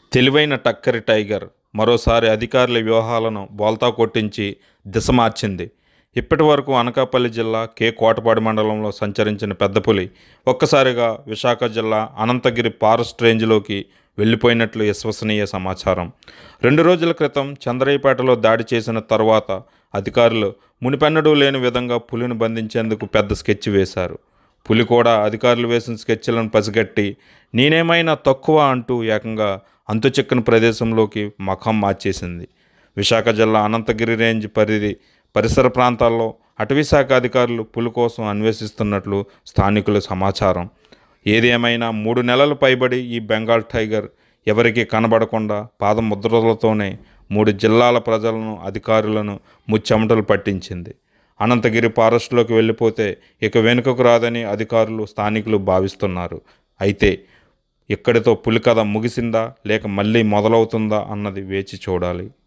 తెలివైన టక్కరి టైగర్ మరోసారి అధికారుల వ్యూహాలను బోల్తా కొట్టించి దిశ మార్చింది ఇప్పటి వరకు అనకాపల్లి జిల్లా కే కోటపాడు మండలంలో సంచరించిన పెద్దపులి ఒక్కసారిగా విశాఖ జిల్లా అనంతగిరి ఫారెస్ట్ రేంజ్లోకి వెళ్ళిపోయినట్లు విశ్వసనీయ సమాచారం రెండు రోజుల క్రితం చంద్రయ్యపేటలో దాడి చేసిన తర్వాత అధికారులు మునిపెన్నడూ లేని విధంగా పులిని బంధించేందుకు పెద్ద స్కెచ్ వేశారు పులి కూడా అధికారులు వేసిన స్కెచ్లను పసిగట్టి నేనేమైనా తక్కువ అంటూ ఏకంగా అంతుచిక్కని ప్రదేశంలోకి మఖం మార్చేసింది విశాఖ జిల్లా అనంతగిరి రేంజ్ పరిధి పరిసర ప్రాంతాల్లో అటవీశాఖ అధికారులు పులి కోసం అన్వేషిస్తున్నట్లు స్థానికుల సమాచారం ఏది ఏమైనా మూడు నెలలు పైబడి ఈ బెంగాల్ టైగర్ ఎవరికీ కనబడకుండా పాదముద్రలతోనే మూడు జిల్లాల ప్రజలను అధికారులను ముచ్చెమటలు పట్టించింది అనంతగిరి ఫారెస్ట్లోకి వెళ్ళిపోతే ఇక వెనుకకు రాదని అధికారులు స్థానికులు భావిస్తున్నారు అయితే ఇక్కడితో పులి కథ ముగిసిందా లేక మళ్ళీ మొదలవుతుందా అన్నది వేచి చూడాలి